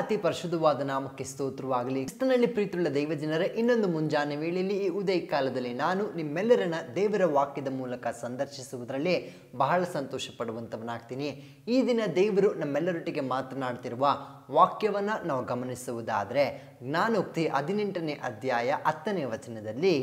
ಅತಿ ಪರಿಶುದ್ಧವಾದ ನಾಮಕ್ಕೆ ಸ್ತೋತ್ರವಾಗಲಿ ಕ್ರಿಸ್ತನಲ್ಲಿ ಪ್ರೀತಿಯುಳ್ಳ ದೈವ ಜನರೇ ಇನ್ನೊಂದು ಮುಂಜಾನೆ ವೇಳೆಯಲ್ಲಿ ಈ ಉದಯ ಕಾಲದಲ್ಲಿ ನಾನು ನಿಮ್ಮೆಲ್ಲರನ್ನ ದೇವರ ವಾಕ್ಯದ ಮೂಲಕ ಸಂದರ್ಶಿಸುವುದರಲ್ಲಿ ಬಹಳ ಸಂತೋಷ ಪಡುವಂಥವನಾಗ್ತೀನಿ ಈ ದಿನ ದೇವರು ನಮ್ಮೆಲ್ಲರೊಟ್ಟಿಗೆ ಮಾತನಾಡ್ತಿರುವ ವಾಕ್ಯವನ್ನು ನಾವು ಗಮನಿಸುವುದಾದರೆ ಜ್ಞಾನೋಕ್ತಿ ಹದಿನೆಂಟನೇ ಅಧ್ಯಾಯ ಹತ್ತನೇ ವಚನದಲ್ಲಿ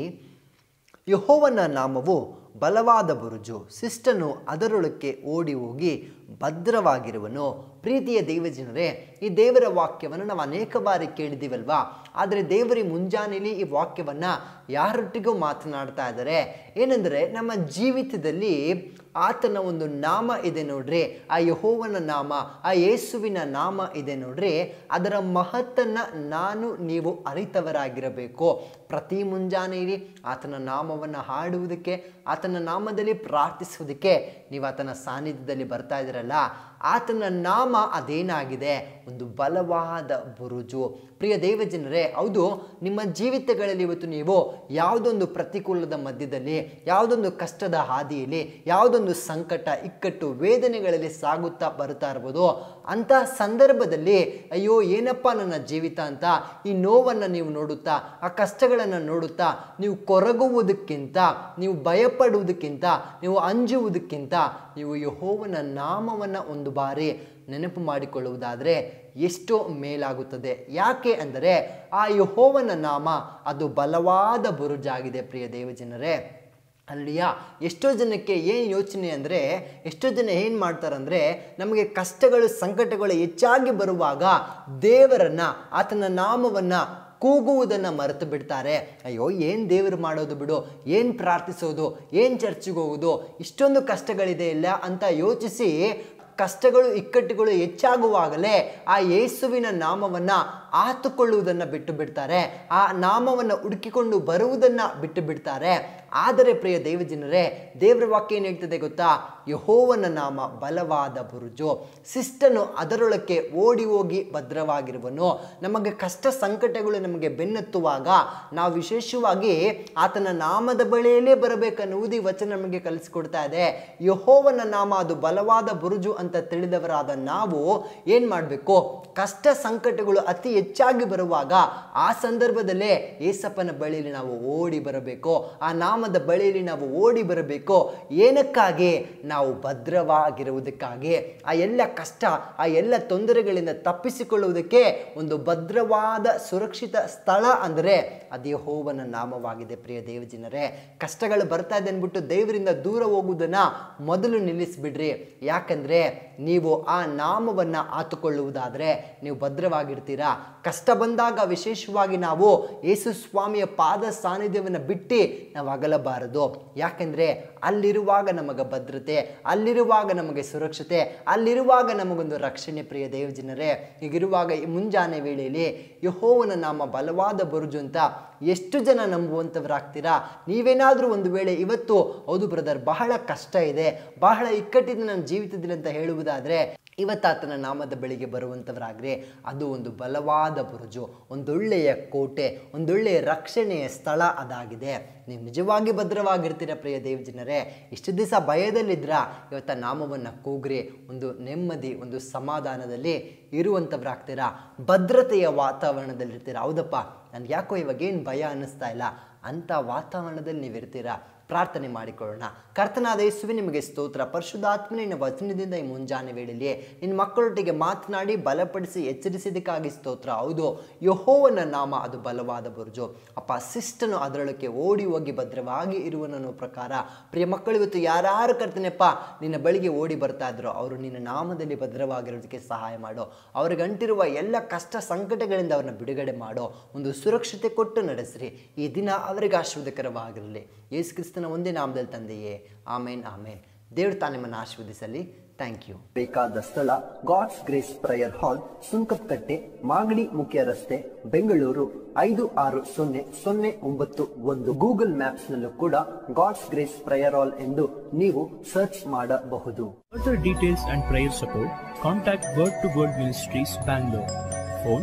ಯಹೋವನ ನಾಮವು ಬಲವಾದ ಬುರುಜು ಶಿಷ್ಟನು ಅದರೊಳಕ್ಕೆ ಓಡಿ ಹೋಗಿ ಭದ್ರವಾಗಿರುವನು ಪ್ರೀತಿಯ ದೇವಜನರೇ ಈ ದೇವರ ವಾಕ್ಯವನ್ನು ನಾವು ಅನೇಕ ಬಾರಿ ಕೇಳಿದ್ದೀವಲ್ವಾ ಆದರೆ ದೇವರಿ ಮುಂಜಾನೆಯಲ್ಲಿ ಈ ವಾಕ್ಯವನ್ನು ಯಾರೊಟ್ಟಿಗೂ ಮಾತನಾಡ್ತಾ ಇದ್ದಾರೆ ಏನೆಂದರೆ ನಮ್ಮ ಜೀವಿತದಲ್ಲಿ ಆತನ ಒಂದು ನಾಮ ಇದೆ ನೋಡ್ರಿ ಆ ಯಹೋವನ ನಾಮ ಆ ಯೇಸುವಿನ ನಾಮ ಇದೆ ನೋಡ್ರಿ ಅದರ ಮಹತ್ತನ್ನು ನಾನು ನೀವು ಅರಿತವರಾಗಿರಬೇಕು ಪ್ರತಿ ಮುಂಜಾನೆಯಲ್ಲಿ ಆತನ ನಾಮವನ್ನು ಹಾಡುವುದಕ್ಕೆ ಆತನ ನಾಮದಲ್ಲಿ ಪ್ರಾರ್ಥಿಸುವುದಕ್ಕೆ ನೀವು ಆತನ ಸಾನ್ನಿಧ್ಯದಲ್ಲಿ ಬರ್ತಾ ಇದ್ದೀರಲ್ಲ ಆತನ ನಾಮ ಅದೇನಾಗಿದೆ ಒಂದು ಬಲವಾದ ಬುರುಜು ಪ್ರಿಯ ದೇವಜನರೇ ಹೌದು ನಿಮ್ಮ ಜೀವಿತಗಳಲ್ಲಿ ಇವತ್ತು ನೀವು ಯಾವುದೊಂದು ಪ್ರತಿಕೂಲದ ಮಧ್ಯದಲ್ಲಿ ಯಾವುದೊಂದು ಕಷ್ಟದ ಹಾದಿಯಲ್ಲಿ ಯಾವುದೊಂದು ಸಂಕಟ ಇಕ್ಕಟ್ಟು ವೇದನೆಗಳಲ್ಲಿ ಸಾಗುತ್ತಾ ಬರ್ತಾ ಇರ್ಬೋದು ಅಂಥ ಸಂದರ್ಭದಲ್ಲಿ ಅಯ್ಯೋ ಏನಪ್ಪ ನನ್ನ ಜೀವಿತ ಅಂತ ಈ ನೋವನ್ನು ನೀವು ನೋಡುತ್ತಾ ಆ ಕಷ್ಟಗಳನ್ನು ನೋಡುತ್ತಾ ನೀವು ಕೊರಗುವುದಕ್ಕಿಂತ ನೀವು ಭಯಪಡುವುದಕ್ಕಿಂತ ನೀವು ಅಂಜುವುದಕ್ಕಿಂತ ನೀವು ಯಹೋವನ ನಾಮವನ್ನು ಒಂದು ಬಾರಿ ನೆನಪು ಮಾಡಿಕೊಳ್ಳುವುದಾದರೆ ಎಷ್ಟೋ ಮೇಲಾಗುತ್ತದೆ ಯಾಕೆ ಅಂದರೆ ಆ ಯಹೋವನ ನಾಮ ಅದು ಬಲವಾದ ಬುರುಜಾಗಿದೆ ಪ್ರಿಯ ದೇವಜನರೇ ಅಲ್ಲಿಯ ಎಷ್ಟೋ ಜನಕ್ಕೆ ಏನು ಯೋಚನೆ ಅಂದರೆ ಎಷ್ಟೋ ಜನ ಏನು ಮಾಡ್ತಾರಂದರೆ ನಮಗೆ ಕಷ್ಟಗಳು ಸಂಕಟಗಳು ಹೆಚ್ಚಾಗಿ ಬರುವಾಗ ದೇವರನ್ನು ಆತನ ನಾಮವನ್ನು ಕೂಗುವುದನ್ನು ಮರೆತು ಬಿಡ್ತಾರೆ ಅಯ್ಯೋ ಏನು ದೇವರು ಮಾಡೋದು ಬಿಡು ಏನು ಪ್ರಾರ್ಥಿಸೋದು ಏನು ಚರ್ಚಿಗೆ ಹೋಗೋದು ಇಷ್ಟೊಂದು ಕಷ್ಟಗಳಿದೆ ಇಲ್ಲ ಅಂತ ಯೋಚಿಸಿ ಕಷ್ಟಗಳು ಇಕ್ಕಟ್ಟುಗಳು ಹೆಚ್ಚಾಗುವಾಗಲೇ ಆ ಯೇಸುವಿನ ನಾಮವನ್ನು ಆತುಕೊಳ್ಳುವುದನ್ನು ಬಿಟ್ಟು ಬಿಡ್ತಾರೆ ಆ ನಾಮವನ್ನು ಹುಡುಕಿಕೊಂಡು ಬರುವುದನ್ನು ಬಿಟ್ಟು ಬಿಡ್ತಾರೆ ಆದರೆ ಪ್ರಿಯ ದೇವಜನರೇ ದೇವರ ವಾಕ್ಯ ಏನು ಹೇಳ್ತದೆ ಗೊತ್ತಾ ಯಹೋವನ ನಾಮ ಬಲವಾದ ಬುರುಜು ಶಿಷ್ಟನು ಅದರೊಳಕ್ಕೆ ಓಡಿ ಹೋಗಿ ಭದ್ರವಾಗಿರುವನು ನಮಗೆ ಕಷ್ಟ ಸಂಕಟಗಳು ನಮಗೆ ಬೆನ್ನತ್ತುವಾಗ ನಾವು ವಿಶೇಷವಾಗಿ ಆತನ ನಾಮದ ಬಳಿಯಲ್ಲೇ ಬರಬೇಕನ್ನುವುದು ಈ ವಚನ ನಮಗೆ ಕಲಿಸ್ಕೊಡ್ತಾ ಇದೆ ಯಹೋವನ ನಾಮ ಅದು ಬಲವಾದ ಬುರುಜು ಅಂತ ತಿಳಿದವರಾದ ನಾವು ಏನು ಮಾಡಬೇಕು ಕಷ್ಟ ಸಂಕಟಗಳು ಅತಿ ಹೆಚ್ಚಾಗಿ ಬರುವಾಗ ಆ ಸಂದರ್ಭದಲ್ಲೇ ಏಸಪ್ಪನ ಬಳಿಯಲ್ಲಿ ನಾವು ಓಡಿ ಬರಬೇಕು ಆ ನಾಮದ ಬಳಿಯಲ್ಲಿ ನಾವು ಓಡಿ ಬರಬೇಕು ಏನಕ್ಕಾಗಿ ನಾವು ಭದ್ರವಾಗಿರುವುದಕ್ಕಾಗಿ ಆ ಎಲ್ಲ ಕಷ್ಟ ಆ ಎಲ್ಲ ತೊಂದರೆಗಳಿಂದ ತಪ್ಪಿಸಿಕೊಳ್ಳುವುದಕ್ಕೆ ಒಂದು ಭದ್ರವಾದ ಸುರಕ್ಷಿತ ಸ್ಥಳ ಅಂದರೆ ಅದು ಯಹೋವನ ನಾಮವಾಗಿದೆ ಪ್ರಿಯ ದೇವಜನರೇ ಕಷ್ಟಗಳು ಬರ್ತಾ ಇದೆ ಅಂದ್ಬಿಟ್ಟು ದೇವರಿಂದ ದೂರ ಹೋಗುವುದನ್ನು ಮೊದಲು ನಿಲ್ಲಿಸಿಬಿಡ್ರಿ ಯಾಕಂದರೆ ನೀವು ಆ ನಾಮವನ್ನು ಆತುಕೊಳ್ಳುವುದಾದರೆ ನೀವು ಭದ್ರವಾಗಿರ್ತೀರಾ ಕಷ್ಟ ಬಂದಾಗ ವಿಶೇಷವಾಗಿ ನಾವು ಯೇಸು ಸ್ವಾಮಿಯ ಪಾದ ಸಾನ್ನಿಧ್ಯವನ್ನು ಬಿಟ್ಟು ನಾವು ಅಗಲಬಾರದು ಯಾಕೆಂದರೆ ಅಲ್ಲಿರುವಾಗ ನಮಗೆ ಭದ್ರತೆ ಅಲ್ಲಿರುವಾಗ ನಮಗೆ ಸುರಕ್ಷತೆ ಅಲ್ಲಿರುವಾಗ ನಮಗೊಂದು ರಕ್ಷಣೆ ಪ್ರಿಯ ದೇವಜನರೇ ಹೀಗಿರುವಾಗ ಈ ಮುಂಜಾನೆ ವೇಳೆಯಲ್ಲಿ ಯಹೋವನ ನಾಮ ಬಲವಾದ ಬರುಜು ಅಂತ ಎಷ್ಟು ಜನ ನಂಬುವಂಥವ್ರಾಗ್ತೀರಾ ನೀವೇನಾದರೂ ಒಂದು ವೇಳೆ ಇವತ್ತು ಹೌದು ಬ್ರದರ್ ಬಹಳ ಕಷ್ಟ ಇದೆ ಬಹಳ ಇಕ್ಕಟ್ಟಿದೆ ನನ್ನ ಜೀವಿತದಲ್ಲಿ ಅಂತ ಹೇಳುವುದಾದರೆ ಇವತ್ತಾತನ ನಾಮದ ಬಳಿಗೆ ಬರುವಂಥವರಾಗ್ರೆ ಅದು ಒಂದು ಬಲವಾದ ಬುರುಜು ಒಂದೊಳ್ಳೆಯ ಕೋಟೆ ಒಂದೊಳ್ಳೆಯ ರಕ್ಷಣೆಯ ಸ್ಥಳ ಅದಾಗಿದೆ ನೀವು ನಿಜವಾಗಿ ಭದ್ರವಾಗಿರ್ತೀರ ಪ್ರಿಯ ದೇವಜನರೇ ಇಷ್ಟು ದಿವಸ ಭಯದಲ್ಲಿದ್ರ ಇವತ್ತ ನಾಮವನ್ನು ಕೂಗ್ರಿ ಒಂದು ನೆಮ್ಮದಿ ಒಂದು ಸಮಾಧಾನದಲ್ಲಿ ಇರುವಂಥವ್ರಾಗ್ತೀರಾ ಭದ್ರತೆಯ ವಾತಾವರಣದಲ್ಲಿರ್ತೀರ ಹೌದಪ್ಪ ನನಗೆ ಯಾಕೋ ಇವಾಗ ಏನು ಭಯ ಅನ್ನಿಸ್ತಾ ಇಲ್ಲ ಅಂಥ ವಾತಾವರಣದಲ್ಲಿ ನೀವು ಇರ್ತೀರಾ ಪ್ರಾರ್ಥನೆ ಮಾಡಿಕೊಳ್ಳೋಣ ಕರ್ತನಾದ ಯೇಸುವೆ ನಿಮಗೆ ಸ್ತೋತ್ರ ಪರಿಶುದ್ಧಾತ್ಮನಿನ ವಚನದಿಂದ ಈ ಮುಂಜಾನೆ ವೇಳೆಯಲ್ಲಿ ನಿನ್ನ ಮಕ್ಕಳೊಟ್ಟಿಗೆ ಮಾತನಾಡಿ ಬಲಪಡಿಸಿ ಎಚ್ಚರಿಸಿದ್ದಕ್ಕಾಗಿ ಸ್ತೋತ್ರ ಹೌದು ಯಹೋವನ ನಾಮ ಅದು ಬಲವಾದ ಬುರ್ಜು ಅಪ್ಪ ಶಿಷ್ಟನು ಅದರೊಳಕ್ಕೆ ಓಡಿ ಹೋಗಿ ಭದ್ರವಾಗಿ ಇರುವನನ್ನೋ ಪ್ರಕಾರ ಪ್ರಿಯ ಮಕ್ಕಳು ಇವತ್ತು ಯಾರು ಕರ್ತನೆಪ್ಪ ನಿನ್ನ ಬಳಿಗೆ ಓಡಿ ಬರ್ತಾ ಇದ್ರು ಅವರು ನಿನ್ನ ನಾಮದಲ್ಲಿ ಭದ್ರವಾಗಿರೋದಕ್ಕೆ ಸಹಾಯ ಮಾಡು ಅವ್ರಿಗೆ ಅಂಟಿರುವ ಎಲ್ಲ ಕಷ್ಟ ಸಂಕಟಗಳಿಂದ ಅವ್ರನ್ನ ಬಿಡುಗಡೆ ಮಾಡೋ ಒಂದು ಸುರಕ್ಷತೆ ಕೊಟ್ಟು ನಡೆಸ್ರಿ ಈ ದಿನ ಅವರಿಗೆ ಆಶೀರ್ವಾದಕರವಾಗಿರಲಿ ಯೇಸು ಕ್ರಿಸ್ತನ ಒಂದೇ ನಾಮದಲ್ಲಿ ತಂದೆಯೇ ಆಮೇನ್ ಆಮೇನ್ ದೇವ್ರು ತಾನೇ ನಿಮ್ಮನ್ನು ಆಶೀರ್ವದಿಸಲಿ ಥ್ಯಾಂಕ್ ಯು ಬೇಕಾದ ಸ್ಥಳ God's grace prayer hall Sunkadakatte Magadi ಮುಖ್ಯ ರಸ್ತೆ ಬೆಂಗಳೂರು ಐದು ಆರು ಸೊನ್ನೆ ಸೊನ್ನೆ ಒಂಬತ್ತು ಒಂದು ಗೂಗಲ್ ಮ್ಯಾಪ್ಸ್ ನಲ್ಲೂ ಕೂಡ ಗಾಡ್ಸ್ ಗ್ರೇಸ್ ಪ್ರೇಯರ್ ಹಾಲ್ ಎಂದು ನೀವು ಸರ್ಚ್ ಮಾಡಬಹುದು Further details and prayer support, contact Word to Word Ministries, Bangalore. Phone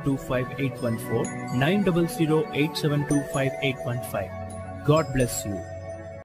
900-872-5814, 900-872-5815. God bless you.